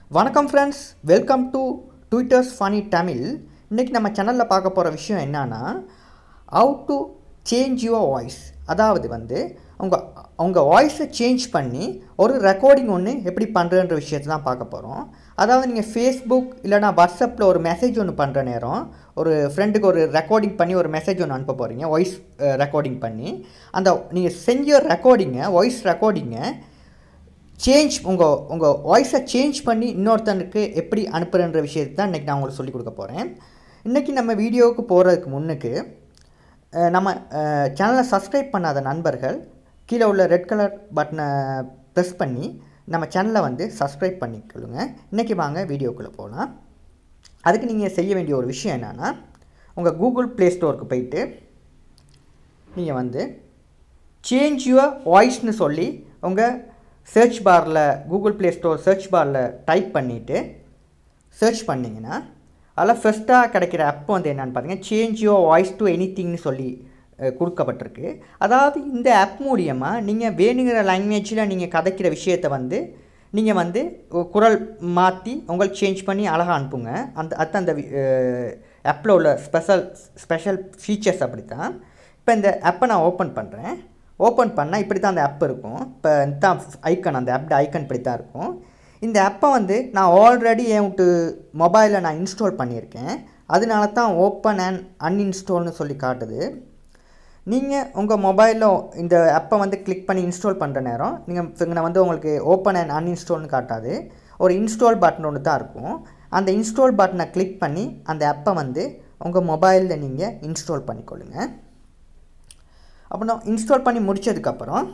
வணக்கம் friends welcome to twitters funny Tamil இன்றைக்கி நம்ம சேனலில் பார்க்க போகிற விஷயம் என்னன்னா how to change your voice அதாவது வந்து உங்கள் உங்கள் வாய்ஸை சேஞ்ச் பண்ணி ஒரு ரெக்கார்டிங் ஒன்று எப்படி பண்ணுறன்ற விஷயத்தை தான் பார்க்க போகிறோம் அதாவது நீங்கள் ஃபேஸ்புக் இல்லைனா வாட்ஸ்அப்பில் ஒரு மெசேஜ் ஒன்று பண்ணுற நேரம் ஒரு ஃப்ரெண்டுக்கு ஒரு ரெக்கார்டிங் பண்ணி ஒரு மெசேஜ் ஒன்று அனுப்ப போகிறீங்க வாய்ஸ் ரெக்கார்டிங் பண்ணி அந்த நீங்கள் செஞ்ச ரெக்கார்டிங்கை வாய்ஸ் ரெக்கார்டிங்கை சேஞ்ச் உங்கள் உங்கள் வாய்ஸை சேஞ்ச் பண்ணி இன்னொருத்தனுக்கு எப்படி அனுப்புகிறன்ற விஷயத்தை தான் இன்றைக்கி நான் உங்களுக்கு சொல்லிக் கொடுக்க போகிறேன் இன்றைக்கி நம்ம வீடியோவுக்கு போகிறதுக்கு முன்னுக்கு அஹ், நம்ம சேனலை சப்ஸ்கிரைப் பண்ணாத நண்பர்கள் கீழே உள்ள ரெட் கலர் பட்டனை ப்ரெஸ் பண்ணி நம்ம சேனலை வந்து சப்ஸ்கிரைப் பண்ணிக்கொள்ளுங்க இன்றைக்கி வாங்க வீடியோக்குள்ளே போகலாம் அதுக்கு நீங்கள் செய்ய வேண்டிய ஒரு விஷயம் என்னென்னா உங்கள் கூகுள் ப்ளே ஸ்டோருக்கு போயிட்டு நீங்கள் வந்து சேஞ்ச் யுவர் வாய்ஸ்னு சொல்லி உங்கள் சர்ச் பாரில் கூகுள் ப்ளே ஸ்டோர் சர்ச் பாரில் டைப் பண்ணிவிட்டு சர்ச் பண்ணிங்கன்னா அதில் ஃபஸ்ட்டாக கிடைக்கிற ஆப் வந்து என்னென்னு பார்த்தீங்கன்னா சேஞ்ச் யுவர் வாய்ஸ் டு எனிதிங்னு சொல்லி அஹ், கொடுக்கப்பட்டிருக்கு அதாவது இந்த ஆப் மூலியமாக நீங்கள் வேணுங்கிற லாங்குவேஜில் நீங்கள் கதைக்கிற விஷயத்தை வந்து நீங்கள் வந்து ஒ- குரல் மாற்றி உங்களுக்கு சேஞ்ச் பண்ணி அழகாக அனுப்புங்க அந்த அது அந்த ஆப்பில் உள்ள ஸ்பெஷல் ஸ்பெஷல் ஃபீச்சர்ஸ் அப்படி தான் இப்போ இந்த ஆப்பை நான் ஓப்பன் பண்ணுறேன் ஓப்பன் பண்ணால் இப்படி தான் அந்த ஆப் இருக்கும் இப்போ தான் ஐக்கன் அந்த ஆப் ஐக்கன் இப்படி தான் இருக்கும் இந்த ஆப்பை வந்து நான் ஆல்ரெடி என் விட்டு மொபைலில் நான் இன்ஸ்டால் பண்ணியிருக்கேன் அதனால தான் ஓப்பன் அண்ட் அன்இன்ஸ்டால்னு சொல்லி காட்டுது நீங்கள் உங்கள் மொபைலில் இந்த ஆப்பை வந்து கிளிக் பண்ணி இன்ஸ்டால் பண்ணுற நேரம் நீங்கள் இங்கே வந்து உங்களுக்கு ஓப்பன் அண்ட் அன்இன்ஸ்டால்னு காட்டாது ஒரு இன்ஸ்டால் பட்டன் ஒன்று தான் இருக்கும் அந்த இன்ஸ்டால் பட்டனை கிளிக் பண்ணி அந்த ஆப்பை வந்து உங்கள் மொபைலில் நீங்கள் இன்ஸ்டால் பண்ணிக்கொள்ளுங்க அப்புறம் இன்ஸ்டால் பண்ணி முடிச்சதுக்கப்புறம்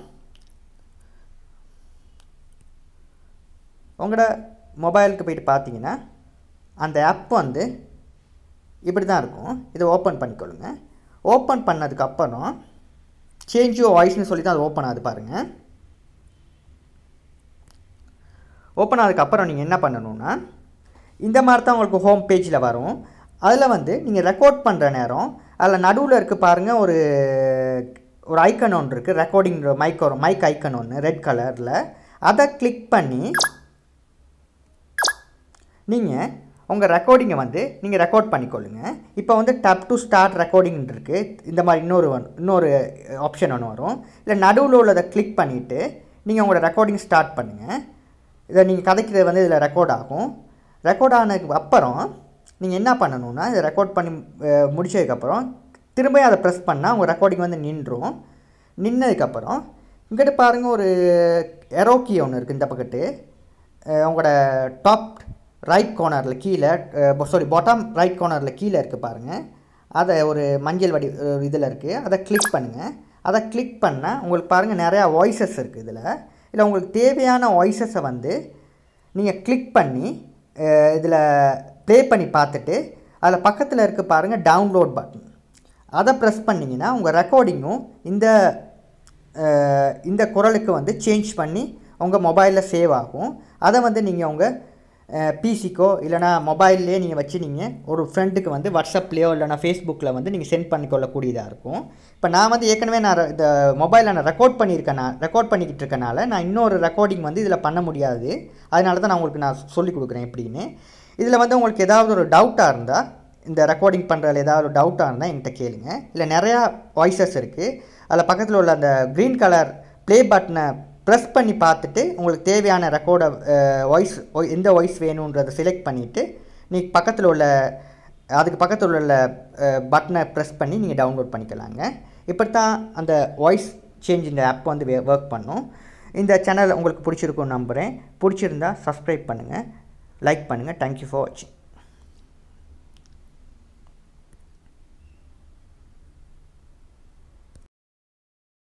உங்களோட மொபைலுக்கு போயிட்டு பார்த்தீங்கன்னா அந்த ஆப் வந்து இப்படி தான் இருக்கும் இதை ஓப்பன் பண்ணிக்கொள்ளுங்க ஓப்பன் பண்ணதுக்கப்புறம் சேஞ்ச் யூ வாய்ஸ்னு சொல்லி தான் அது ஓப்பன் ஆகுது பாருங்கள் ஓப்பன் ஆனதுக்கப்புறம் நீங்கள் என்ன பண்ணணும்னா இந்த மாதிரி தான் உங்களுக்கு ஹோம் பேஜில் வரும் அதில் வந்து நீங்கள் ரெக்கார்ட் பண்ணுற நேரம் அதில் நடுவில் இருக்க பாருங்கள் ஒரு ஒரு ஐக்கன் ஒன்று இருக்குது ரெக்கார்டிங் மைக் வரும் மைக் ஐக்கன் ஒன்று ரெட் கலரில் அதை கிளிக் பண்ணி நீங்கள் உங்கள் ரெக்கார்டிங்கை வந்து நீங்கள் ரெக்கார்ட் பண்ணிக்கொள்ளுங்க இப்போ வந்து டப் டு ஸ்டார்ட் ரெக்கார்டிங் இருக்குது இந்த மாதிரி இன்னொரு ஒன் இன்னொரு ஆப்ஷன் ஒன்று வரும் இல்லை நடுவில் உள்ளதை கிளிக் பண்ணிவிட்டு நீங்கள் உங்களோட ரெக்கார்டிங் ஸ்டார்ட் பண்ணுங்கள் இதை நீங்கள் கதைக்கிறது வந்து இதில் ரெக்கார்ட் ஆகும் ரெக்கார்ட் ஆனதுக்கு அப்புறம் நீங்கள் என்ன பண்ணணும்னா இதை ரெக்கார்ட் பண்ணி அஹ், முடிச்சதுக்கப்புறம் திரும்ப அதை ப்ரெஸ் பண்ணால் உங்கள் ரெக்கார்டிங் வந்து நின்றும் நின்னதுக்கப்புறம் இங்கிட்ட பாருங்கள் ஒரு எரோக்கி ஒன்று இருக்குது இந்த பக்கத்து அஹ், உங்களோட டாப் ரைட் கார்னரில் கீழே சாரி பாட்டம் ரைட் கார்னரில் கீழே இருக்குது பாருங்கள் அதை ஒரு மஞ்சள் வடி இதில் இருக்குது அதை கிளிக் பண்ணுங்கள் அதை கிளிக் பண்ணால் உங்களுக்கு பாருங்கள் நிறையா வாய்ஸஸ் இருக்குது இதில் இல்லை உங்களுக்கு தேவையான வாய்ஸஸை வந்து நீங்கள் கிளிக் பண்ணி இதில் ப்ளே பண்ணி பார்த்துட்டு அதில் பக்கத்தில் இருக்க பாருங்கள் டவுன்லோட் பட்டன் அதை ப்ரெஸ் பண்ணிங்கன்னா உங்கள் ரெக்கார்டிங்கும் இந்த அஹ், இந்த குரலுக்கு வந்து சேஞ்ச் பண்ணி உங்கள் மொபைலில் சேவ் ஆகும் அதை வந்து நீங்கள் உங்கள் பிசிக்கோ இல்லைனா மொபைல்லையே நீங்கள் வச்சு நீங்கள் ஒரு ஃப்ரெண்டுக்கு வந்து வாட்ஸ்அப்லேயோ இல்லைனா ஃபேஸ்புக்கில் வந்து நீங்கள் சென்ட் பண்ணிக்கொள்ளக்கூடியதாக இருக்கும் இப்போ நான் வந்து ஏற்கனவே நான் re- இந்த மொபைலில் நான் ரெக்கார்ட் பண்ணியிருக்கேன் நான் ரெக்கார்ட் பண்ணிக்கிட்டு இருக்கனால நான் இன்னொரு ரெக்கார்டிங் வந்து இதில் பண்ண முடியாது அதனால தான் நான் உங்களுக்கு நான் சொல்லி கொடுக்குறேன் எப்படின்னு இதில் வந்து உங்களுக்கு ஏதாவது ஒரு டவுட்டாக இருந்தால் இந்த ரெக்கார்டிங் பண்ணுறதுல ஏதாவது ஒரு டவுட்டாக இருந்தால் என்கிட்ட கேளுங்க இல்லை நிறையா வாய்ஸஸ் இருக்குது அதில் பக்கத்தில் உள்ள அந்த க்ரீன் கலர் ப்ளே பட்டனை ப்ரெஸ் பண்ணி பார்த்துட்டு உங்களுக்கு தேவையான ரெக்கார்டை வாய்ஸ் எந்த வாய்ஸ் வேணுன்றதை செலக்ட் பண்ணிவிட்டு நீங்கள் பக்கத்தில் உள்ள அதுக்கு பக்கத்தில் உள்ள பட்டனை ப்ரெஸ் பண்ணி நீங்கள் டவுன்லோட் பண்ணிக்கலாங்க இப்படி தான் அந்த வாய்ஸ் சேஞ்ச் இந்த ஆப் வந்து ஒர்க் பண்ணும் இந்த சேனல் உங்களுக்கு பிடிச்சிருக்கும்னு நம்புகிறேன் பிடிச்சிருந்தா சப்ஸ்கிரைப் பண்ணுங்கள் லைக் பண்ணுங்கள் தேங்க்யூ ஃபார் வாட்சிங்